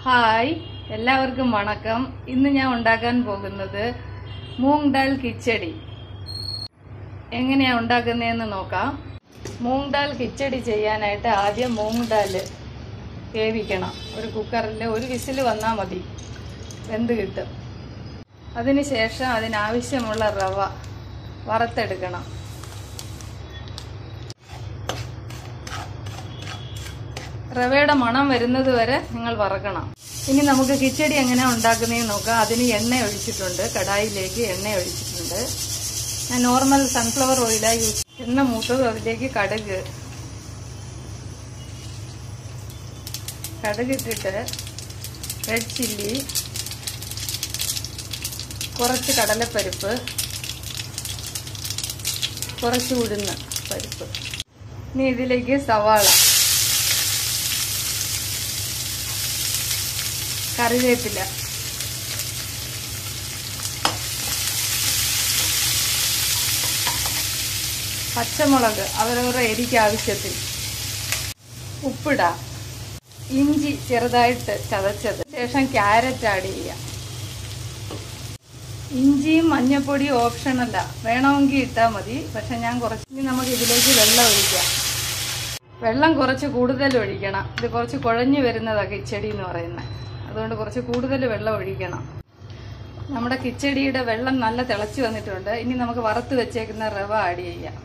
hi എല്ലാവർക്കും വണക്കം ഇന്ന് ഞാൻ ഉണ്ടാക്കാൻ പോകുന്നത് മൂങ് ദാൽ കിച്ചടി എങ്ങനെയാ ഉണ്ടാക്കുന്നതെന്ന് നോക്കാം മൂങ് ദാൽ കിച്ചടി ചെയ്യാനായിട്ട് ആദ്യം മൂങ് ദാൽ വേവിക്കണം ഒരു കുക്കറിൽ ഒരു വിസിൽ വന്നാൽ മതി വെന്ത് കിട്ടും അതിനുശേഷം അതിനാവശ്യമുള്ള റവ വറുത്തെടുക്കണം റവയുടെ മണം വരുന്നത് വരെ നിങ്ങൾ വറക്കണം ഇനി നമുക്ക് കിച്ചടി എങ്ങനെ ഉണ്ടാക്കുന്നതെന്ന് നോക്കാം അതിന് എണ്ണ ഒഴിച്ചിട്ടുണ്ട് കടായിലേക്ക് എണ്ണ ഒഴിച്ചിട്ടുണ്ട് ഞാൻ നോർമൽ സൺഫ്ലവർ ഓയിലാണ് യൂസ് എണ്ണ മൂത്തതും അതിലേക്ക് കടുക് കടുക് ഇട്ടിട്ട് റെഡ് ചില്ലി കുറച്ച് കടലപ്പരിപ്പ് കുറച്ച് ഉഴുന്ന് പരിപ്പ് ഇനി ഇതിലേക്ക് സവാള കറിവേപ്പില പച്ചമുളക് അവരവരുടെ എരിക്ക് ആവശ്യത്തിൽ ഉപ്പിടാം ഇഞ്ചി ചെറുതായിട്ട് ചതച്ചത് ശേഷം ക്യാരറ്റ് ആഡ് ചെയ്യാം ഇഞ്ചിയും മഞ്ഞപ്പൊടിയും ഓപ്ഷനല്ല വേണമെങ്കിൽ ഇട്ടാൽ മതി പക്ഷെ ഞാൻ കുറച്ച് ഇനി നമുക്ക് ഇതിലേക്ക് വെള്ളം ഒഴിക്കാം വെള്ളം കുറച്ച് കൂടുതൽ ഒഴിക്കണം ഇത് കുറച്ച് കുഴഞ്ഞു വരുന്നതാണ് കിച്ചടി എന്ന് പറയുന്നത് അതുകൊണ്ട് കുറച്ച് കൂടുതൽ വെള്ളം ഒഴിക്കണം നമ്മുടെ കിച്ചടിയുടെ വെള്ളം നല്ല തിളച്ച് വന്നിട്ടുണ്ട് ഇനി നമുക്ക് വറുത്ത് വെച്ചേക്കുന്ന റവ ആഡ് ചെയ്യാം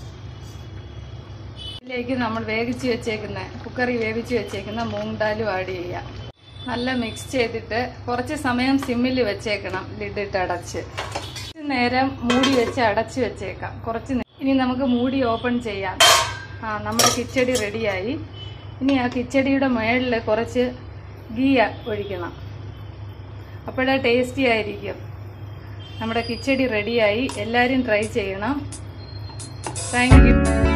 ഇതിലേക്ക് നമ്മൾ വേവിച്ച് വെച്ചേക്കുന്ന കുക്കറിൽ വേവിച്ച് വെച്ചേക്കുന്ന മൂങ് ദാലും ആഡ് ചെയ്യാം നല്ല മിക്സ് ചെയ്തിട്ട് കുറച്ച് സമയം സിമ്മിൽ വെച്ചേക്കണം ലിഡിട്ട് അടച്ച് കുറച്ച് നേരം മൂടി വെച്ച് അടച്ച് വെച്ചേക്കാം കുറച്ച് നേ- ഇനി നമുക്ക് മൂടി ഓപ്പൺ ചെയ്യാം ആ നമ്മുടെ കിച്ചടി റെഡിയായി ഇനി ആ കിച്ചടിയുടെ മുകളിൽ കുറച്ച് ഗീ ഒഴിക്കണം അപ്പോഴേ ടേസ്റ്റി ആയിരിക്കും നമ്മുടെ കിച്ചടി റെഡിയായി എല്ലാവരും ട്രൈ ചെയ്യണം താങ്ക് യു